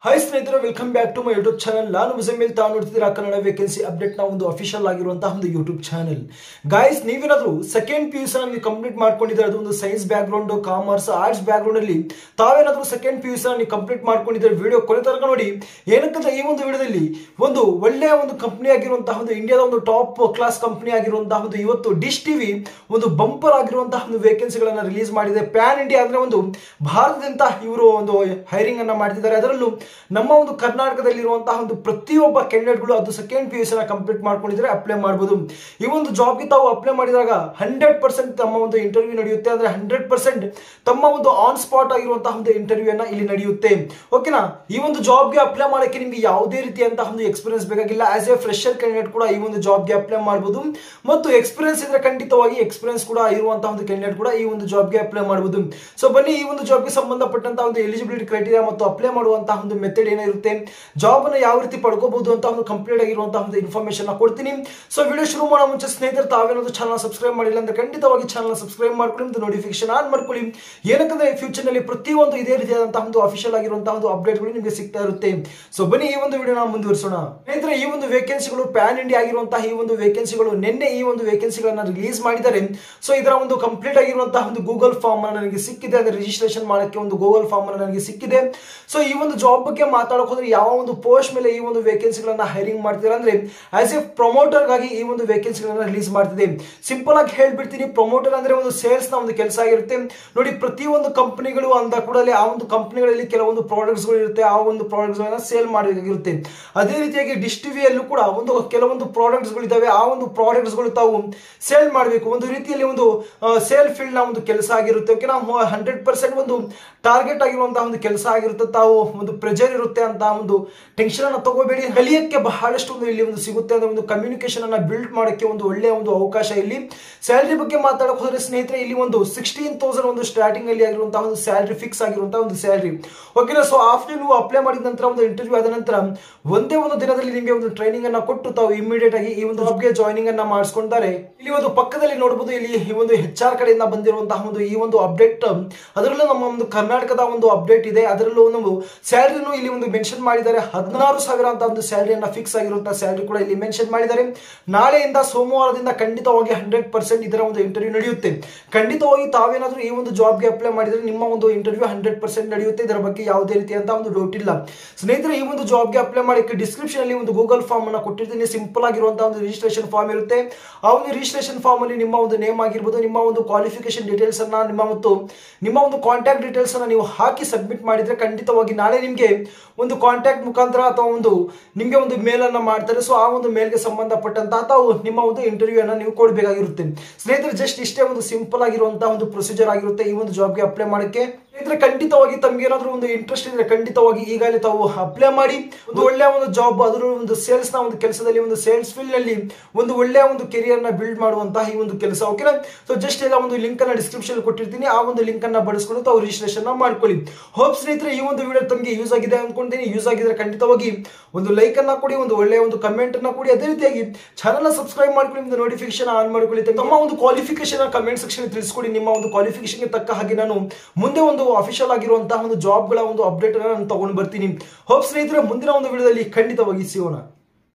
hi ಸ್ನೇಹಿತರೆ welcome back to my YouTube channel ನಾನು ಮುಜಮಿಲ್ ತಾವು ನೋಡ್ತಿದ್ದೀರಾ ಕನ್ನಡ ವೇಕೆನ್ಸಿ ಅಪ್ಡೇಟ್ ನ ಒಂದು ಅಫಿಷಿಯಲ್ ಆಗಿರುವಂತಹ ಒಂದು ಯೂಟ್ಯೂಬ್ ಚಾನಲ್ ಗಾಯ್ಸ್ ನೀವೇನಾದ್ರೂ ಸೆಕೆಂಡ್ ಪಿ ಯು ಸಿ ನೀವು ಕಂಪ್ಲೀಟ್ ಮಾಡ್ಕೊಂಡಿದ್ರೆ ಅದು ಒಂದು science background commerce arts background ಅಲ್ಲಿ ತಾವೇನಾದ್ರೂ ಸೆಕೆಂಡ್ ಪಿ ಯು ಸಿ ನೀವು ಕಂಪ್ಲೀಟ್ ಮಾಡ್ಕೊಂಡಿದ್ರೆ ವಿಡಿಯೋ ಕೊನೆ ತನಕ ನೋಡಿ ಏನಕ್ಕಂದ್ರೆ ಈ ಒಂದು ವಿಡಿಯೋದಲ್ಲಿ ಒಂದು ಒಳ್ಳೆಯ ಒಂದು ಕಂಪನಿ ಆಗಿರುವಂತಹ ಒಂದು ಇಂಡಿಯಾದ ಒಂದು ಟಾಪ್ ಕ್ಲಾಸ್ ಕಂಪನಿ ಆಗಿರುವಂತಹ ಒಂದು ಇವತ್ತು ಡಿಶ್ ಟಿವಿ ಒಂದು ಬಂಪರ್ ಆಗಿರುವಂತಹ ಒಂದು ವೇಕೆನ್ಸಿಗಳನ್ನ ರಿಲೀಸ್ ಮಾಡಿದೆ ಪ್ಯಾನ್ ಇಂಡಿಯಾ ಅಂದ್ರೆ ಒಂದು ಭಾರತದಿಂದ ಇವರು ಒಂದು ಹೈರಿಂಗ್ ಅನ್ನ ಮಾಡ್ತಿದ್ದಾರೆ ಅದರಲ್ಲೂ ನಮ್ಮ ಒಂದು ಕರ್ನಾಟಕದಲ್ಲಿರುವಂತಹ ಒಂದು ಪ್ರತಿಯೊಬ್ಬ ಕ್ಯಾಂಡಿಡೇಟ್ಗಳು ಅದು second P U C complete ಮಾಡ್ಕೊಂಡಿದ್ರೆ ಅಪ್ಲೈ ಮಾಡಬಹುದು ಈ ಒಂದು ಜಾಬ್ಗೆ ತಾವು ಅಪ್ಲೈ ಮಾಡಿದಾಗ ಹಂಡ್ರೆಡ್ ಪರ್ಸೆಂಟ್ ತಮ್ಮ ಒಂದು ಇಂಟರ್ವ್ಯೂ ನಡೆಯುತ್ತೆ ಅಂದ್ರೆ ಹಂಡ್ರೆಡ್ ಪರ್ಸೆಂಟ್ ತಮ್ಮ ಒಂದು ಆನ್ ಸ್ಪಾಟ್ ಆಗಿರುವಂತಹ ಒಂದು ಇಂಟರ್ವ್ಯೂ ಅನ್ನ ಇಲ್ಲಿ ನಡೆಯುತ್ತೆ ಓಕೆನಾ ಈ ಒಂದು ಜಾಬ್ಗೆ ಅಪ್ಲೈ ಮಾಡಕ್ಕೆ ನಿಮಗೆ ಯಾವುದೇ ರೀತಿಯಂತಹ ಒಂದು ಎಕ್ಸ್ಪೀರಿಯನ್ಸ್ ಬೇಕಾಗಿಲ್ಲ ಆಸ್ ಎ ಫ್ರೆಶರ್ ಕ್ಯಾಂಡಿಡೇಟ್ ಕೂಡ ಈ ಒಂದು ಜಾಬ್ಗೆ ಅಪ್ಲೈ ಮಾಡಬಹುದು ಮತ್ತು ಎಕ್ಸ್ಪೀರಿಯನ್ಸ್ ಇದ್ರೆ ಖಂಡಿತವಾಗಿ ಎಕ್ಸ್ಪೀರಿಯನ್ಸ್ ಕೂಡ ಇರುವಂತಹ ಒಂದು ಕ್ಯಾಂಡಿಡೇಟ್ ಕೂಡ ಈ ಒಂದು ಜಾಬ್ಗೆ ಅಪ್ಲೈ ಮಾಡಬಹುದು ಸೊ ಬನ್ನಿ ಈ ಒಂದು ಜಾಬ್ಗೆ ಸಂಬಂಧಪಟ್ಟಂತಹ ಒಂದು ಎಲಿಜಿಬಿಲಿಟಿ ಕ್ರೈಟೀರಿಯಾ ಮತ್ತು ಅಪ್ಲೈ ಮಾಡುವಂತಹ ಒಂದು ಮೆಥಡ್ ಏನಿರುತ್ತೆ ಜಾಬ್ ಅನ್ನು ಯಾವ ರೀತಿ ಪಡ್ಕೋಬಹುದು ಅಂತ ಒಂದು ಕಂಪ್ಲೀಟ್ ಆಗಿರುವಂತಹ ಒಂದು ಇನ್ಫಾರ್ಮೇಶನ್ ಕೊಡ್ತೀನಿ ಸೊ ವಿಡಿಯೋ ಶುರು ಮಾಡೋ ಮುಂಚೆ ಸ್ನೇಹಿತರು ತಾವೇನಾದ್ರು ಚಾನಲ್ ಸಬ್ಸ್ಕ್ರೈಬ್ ಮಾಡಿಲ್ಲ ಅಂದ್ರೆ ಖಂಡಿತವಾಗಿ ಚಾನಲ್ ಸಬ್ಸ್ಕ್ರೈಬ್ ಮಾಡ್ಕೊಳ್ಳಿ ಮತ್ತು ನೋಟಿಫಿಕೇಶನ್ ಆನ್ ಮಾಡ್ಕೊಳ್ಳಿ ಏನಕ್ಕಂದ್ರೆ ಫ್ಯೂಚರ್ ನಲ್ಲಿ ಪ್ರತಿಯೊಂದು ಇದೇ ರೀತಿಯಾದಂತಹ ಒಂದು ಅಫಿಷಿಯಲ್ ಆಗಿರುವಂತಹ ಒಂದು ಅಪ್ಡೇಟ್ಗಳು ನಿಮಗೆ ಸಿಗ್ತಾ ಇರುತ್ತೆ ಸೊ ಬನ್ನಿ ಈ ಒಂದು ವಿಡಿಯೋನ ಮುಂದುವರಿಸೋಣ ಸ್ನೇಹಿತರೆ ಈ ಒಂದು ವೇಕೆನ್ಸಿಗಳು ಪ್ಯಾನ್ ಇಂಡಿಯಾ ಆಗಿರುವಂತಹ ಈ ಒಂದು ವೇಕೆನ್ಸಿಗಳು ನಿನ್ನೆ ಈ ಒಂದು ವೇಕೆನ್ಸಿಗಳನ್ನ ರಿಲೀಸ್ ಮಾಡಿದ್ದಾರೆ ಸೊ ಇದರ ಒಂದು ಕಂಪ್ಲೀಟ್ ಆಗಿರುವಂತಹ ಒಂದು ಗೂಗಲ್ ಫಾರ್ಮ್ ನನಗೆ ಸಿಕ್ಕಿದೆ ಅದರ ರಿಜಿಸ್ಟ್ರೇಷನ್ ಮಾಡಕ್ಕೆ ಒಂದು ಗೂಗಲ್ ಫಾರ್ಮ್ ನನಗೆ ಸಿಕ್ಕಿದೆ ಸೊ ಈ ಒಂದು ಜಾಬ್ ಬಗ್ಗೆ ಮಾತಾಡೋಕೆ ಹೋದ್ರೆ ಯಾವ ಒಂದು ಪೋಸ್ಟ್ ಮೇಲೆ ಈ ಒಂದು ವೇಕೆನ್ಸಿಗಳನ್ನ ಹೈರಿಂಗ್ ಮಾಡ್ತಿದ್ದಾರೆ ಅಂದ್ರೆ ಆಸ್ ಎ ಪ್ರಮೋಟರ್ ಗಾಗಿ ಈ ಒಂದು ವೇಕೆನ್ಸಿಗಳನ್ನ ರಿಲೀಸ್ ಮಾಡ್ತಿದೆ ಸಿಂಪಲ್ ಆಗಿ ಹೇಳ್ಬಿಡ್ತೀನಿ ಪ್ರಮೋಟರ್ ಅಂದ್ರೆ ಒಂದು ಸೇಲ್ಸ್ ನ ಒಂದು ಕೆಲಸ ಆಗಿರುತ್ತೆ ನೋಡಿ ಪ್ರತಿಯೊಂದು ಕಂಪನಿಗಳು ಅಂದ ಕೂಡಲೇ ಆ ಒಂದು ಕಂಪನಿಗಳಲ್ಲಿ ಕೆಲವೊಂದು ಪ್ರಾಡಕ್ಟ್ಸ್ ಗಳು ಇರುತ್ತೆ ಆ ಒಂದು ಪ್ರಾಡಕ್ಟ್ಸ್ ಗಳನ್ನ ಸೇಲ್ ಮಾಡಬೇಕಾಗಿರುತ್ತೆ ಅದೇ ರೀತಿಯಾಗಿ ಡಿಶ್ ಟಿವಿಯಲ್ಲೂ ಕೂಡ ಒಂದು ಕೆಲವೊಂದು ಪ್ರಾಡಕ್ಟ್ಸ್ ಗಳು ಇದಾವೆ ಆ ಒಂದು ಪ್ರಾಡಕ್ಟ್ಸ್ ಗಳು ತಾವು ಸೇಲ್ ಮಾಡಬೇಕು ಒಂದು ರೀತಿಯಲ್ಲಿ ಒಂದು ಸೇಲ್ ಫೀಲ್ಡ್ ನ ಒಂದು ಕೆಲಸ ಆಗಿರುತ್ತೆ ಓಕೆ ನಾವು ಹಂಡ್ರೆಡ್ ಪರ್ಸೆಂಟ್ ಒಂದು ಟಾರ್ಗೆಟ್ ಆಗಿರುವಂತಹ ಒಂದು ಕೆಲಸ ಆಗಿರುತ್ತೆ ತಾವು ಒಂದು ಪ್ರೆಜರ್ ಇರುತ್ತೆ ಅಂತ ಒಂದು ಟೆನ್ಷನ್ ಅನ್ನ ತಗೋಬೇಡಿ ಕಲಿಯಕ್ಕೆ ಬಹಳಷ್ಟು ಒಂದು ಇಲ್ಲಿ ಒಂದು ಸಿಗುತ್ತೆ ಅಂದ್ರೆ ಒಂದು ಕಮ್ಯುನಿಕೇಶನ್ ಅನ್ನ ಬಿಲ್ಡ್ ಮಾಡಕ್ಕೆ ಒಂದು ಒಳ್ಳೆಯ ಒಂದು ಅವಕಾಶ ಇಲ್ಲಿ ಸ್ಯಾಲರಿ ಬಗ್ಗೆ ಮಾತಾಡಕ್ ಹೋದ್ರೆ ಸ್ನೇಹಿತರೆ ಇಲ್ಲಿ ಒಂದು ಸಿಕ್ಸ್ಟೀನ್ ತೌಸಂಡ್ ಒಂದು ಸ್ಟಾರ್ಟಿಂಗ್ ಅಲ್ಲಿ ಆಗಿರುವಂತಹ ಒಂದು ಸ್ಯಾಲರಿ ಫಿಕ್ಸ್ ಆಗಿರುವಂತಹ ಒಂದು ಸ್ಯಾಲರಿ ಓಕೆನಾ ಸೊ ಆಫ್ಟರ್ ನೀವು ಅಪ್ಲೈ ಮಾಡಿದ ನಂತರ ಒಂದು ಇಂಟರ್ವ್ಯೂ ಆದ ನಂತರ ಒಂದೇ ಒಂದು ದಿನದಲ್ಲಿ ನಿಮಗೆ ಒಂದು ಟ್ರೈನಿಂಗ್ ಅನ್ನ ಕೊಟ್ಟು ತಾವು ಇಮಿಡಿಯೇಟ್ ಆಗಿ ಈ ಒಂದು ಜಾಬ್ಗೆ ಜಾಯ್ನಿಂಗ್ ಅನ್ನ ಮಾಡಿಸ್ಕೊಂತಾರೆ ಇಲ್ಲಿ ಒಂದು ಪಕ್ಕದಲ್ಲಿ ನೋಡಬಹುದು ಇಲ್ಲಿ ಈ ಒಂದು ಹೆಚ್ ಆರ್ ಕಡೆಯಿಂದ ಬಂದಿರುವಂತಹ ಒಂದು ಈ ಒಂದು ಅಪ್ಡೇಟ್ ಅದರಲ್ಲೂ ನಮ್ಮ ಒಂದು ಕರ್ನಾಟಕದ ಒಂದು ಅಪ್ಡೇಟ್ ಇದೆ ಅದರಲ್ಲೂ ಒಂದು ಸ್ಯಾಲರಿನೂ ಇಲ್ಲಿ ಒಂದು ಮೆನ್ಷನ್ ಮಾಡಿದ್ದಾರೆ ಹದಿನಾರು ಸಾವಿರ ಅಂತ ಒಂದು ಸ್ಯಾಲರಿಯನ್ನ ಫಿಕ್ಸ್ ಆಗಿರುವಂತಹ ಸ್ಯಾಲರಿ ಕೂಡ ಇಲ್ಲಿ ಮೆನ್ಷನ್ ಮಾಡಿದ್ದಾರೆ ನಾಳೆಯಿಂದ ಸೋಮವಾರದಿಂದ ಖಂಡಿತವಾಗಿ ಹಂಡ್ರೆಡ್ ಪರ್ಸೆಂಟ್ ಇದರ ಒಂದು ಇಂಟರ್ವ್ಯೂ ನಡೆಯುತ್ತೆ ಖಂಡಿತವಾಗಿ ತಾವೇನಾದ್ರೂ ಈ ಒಂದು ಜಾಬ್ಗೆ ಅಪ್ಲೈ ಮಾಡಿದ್ರೆ ನಿಮ್ಮ ಒಂದು ಇಂಟರ್ವ್ಯೂ ಹಂಡ್ರೆಡ್ ಪರ್ಸೆಂಟ್ ನಡೆಯುತ್ತೆ ಇದರ ಬಗ್ಗೆ ಯಾವುದೇ ರೀತಿಯಂತ ಒಂದು ಡೌಟ್ ಇಲ್ಲ ಸ್ನೇಹಿತರೆ ಈ ಒಂದು ಜಾಬ್ಗೆ ಅಪ್ಲೈ ಮಾಡಕ್ಕೆ ಡಿಸ್ಕ್ರಿಪ್ಷನ್ ಅಲ್ಲಿ ಒಂದು ಗೂಗಲ್ ಫಾರ್ಮ್ ಅನ್ನ ಕೊಟ್ಟಿರ್ತೀನಿ ಸಿಂಪಲ್ ಆಗಿರುವಂತಹ ಒಂದು ರಿಜಿಸ್ಟ್ರೇಷನ್ ಫಾರ್ಮ್ ಇರುತ್ತೆ ಆ ಒಂದು ರಿಜಿಸ್ಟ್ರೇಷನ್ ಫಾರ್ಮ್ ಅಲ್ಲಿ ನಿಮ್ಮ ಒಂದು ನೇಮ್ ಆಗಿರ್ಬೋದು ನಿಮ್ಮ ಒಂದು ಕ್ವಾಲಿಫಿಕೇಶನ್ ಡೀಟೇಲ್ಸ್ ಅನ್ನ ನಿಮ್ಮ ಮತ್ತು ನಿಮ್ಮ ಒಂದು ಕಾಂಟ್ಯಾಕ್ಟ್ ಡೀಟೇಲ್ಸ್ ಅನ್ನ ನೀವು ಹಾಕಿ ಸಬ್ಮಿಟ್ ಮಾಡಿದ್ರೆ ಖಂಡಿತವಾಗಿ ನಾಳೆ ನಿಮಗೆ ಒಂದು ಕಾಂಟ್ಯಾಕ್ಟ್ ಮುಖಾಂತರ ಅಥವಾ ಒಂದು ನಿಮಗೆ ಒಂದು ಮೇಲ್ ಅನ್ನ ಮಾಡ್ತಾರೆ ಸೊ ಆ ಒಂದು ಮೇಲ್ಗೆ ಸಂಬಂಧಪಟ್ಟಂತಹ ತಾವು ನಿಮ್ಮ ಒಂದು ಇಂಟರ್ವ್ಯೂ ಅನ್ನ ನೀವು ಕೊಡಬೇಕಾಗಿರುತ್ತೆ ಸ್ನೇಹಿತರೆ ಜಸ್ಟ್ ಇಷ್ಟೇ ಒಂದು ಸಿಂಪಲ್ ಆಗಿರುವಂತಹ ಒಂದು ಪ್ರೊಸೀಜರ್ ಆಗಿರುತ್ತೆ ಈ ಒಂದು ಜಾಬ್ಗೆ ಅಪ್ಲೈ ಮಾಡಕ್ಕೆ ಸ್ನೇಹಿತರೆ ಖಂಡಿತವಾಗಿ ತಮ್ಗೆ ಏನಾದ್ರೂ ಒಂದು ಇಂಟ್ರೆಸ್ಟ್ ಇದ್ರೆ ಖಂಡಿತವಾಗಿ ಈಗಾಗಲೇ ತಾವು ಅಪ್ಲೈ ಮಾಡಿ ಒಂದು ಒಳ್ಳೆಯ ಒಂದು ಜಾಬ್ ಅದರ ಒಂದು ಸೇಲ್ಸ್ ನ ಒಂದು ಕೆಲಸದಲ್ಲಿ ಒಂದು ಸೇಲ್ಸ್ ಫೀಲ್ಡ್ ನಲ್ಲಿ ಒಂದು ಒಳ್ಳೆಯ ಒಂದು ಕೆರಿಯರ್ ನ ಬಿಲ್ಡ್ ಮಾಡುವಂತಹ ಈ ಒಂದು ಕೆಲಸ ಓಕೆನಾ ಸೊ ಜಸ್ಟ್ ಎಲ್ಲ ಒಂದು ಲಿಂಕ್ ಅನ್ನ ಡಿಸ್ಕ್ರಿಪ್ಷನ್ ಕೊಟ್ಟಿರ್ತೀನಿ ಆ ಒಂದು ಲಿಂಕ್ ಅನ್ನ ಬಳಸ್ಕೊಂಡು ತಾವು ರಿಜಿಸ್ಟ್ರೇಷನ್ ಮಾಡ್ಕೊಳ್ಳಿ ಹೋಪ್ ಸ್ನೇಹಿತರೆ ಈ ಒಂದು ವಿಡಿಯೋ ತಮಗೆ ಯೂಸ್ ಆಗಿದೆ ಅನ್ಕೊಂತೀನಿ ಯೂಸ್ ಆಗಿದ್ರೆ ಖಂಡಿತವಾಗಿ ಒಂದು ಲೈಕ್ ಅನ್ನ ಕೊಡಿ ಒಂದು ಒಳ್ಳೆಯ ಒಂದು ಕಮೆಂಟ್ ಅನ್ನ ಕೊಡಿ ಅದೇ ರೀತಿಯಾಗಿ ಚಾನಲ್ ಸಬ್ಸ್ಕ್ರೈಬ್ ಮಾಡ್ಕೊಳ್ಳಿ ನಿಮ್ದು ನೋಟಿಫಿಕೇಶನ್ ಆನ್ ಮಾಡ್ಕೊಳ್ಳಿ ತಮ್ಮ ಒಂದು ಕ್ವಾಲಿಫಿಕೇಶನ್ ಕಮೆಂಟ್ ಸೆಕ್ಷನ್ ತಿಳಿಸ್ಕೊಡಿ ನಿಮ್ಮ ಒಂದು ಕ್ವಾಲಿಫಿಕೇಶನ್ ತಕ್ಕ ಹಾಗೆ ನಾನು ಮುಂದೆ ಒಂದು ಅಫಿಷಿಯಲ್ ಆಗಿರುವಂತಹ ಒಂದು ಜಾಬ್ಗಳ ಒಂದು ಅಪ್ಡೇಟ್ ಅನ್ನ ನಾನು ತಗೊಂಡು ಬರ್ತೀನಿ ಹೋಪ್ ಸ್ನೇಹಿತರೆ ಮುಂದಿನ ಒಂದು ವಿಡಿಯೋದಲ್ಲಿ ಖಂಡಿತವಾಗಿ ಸಿಗೋಣ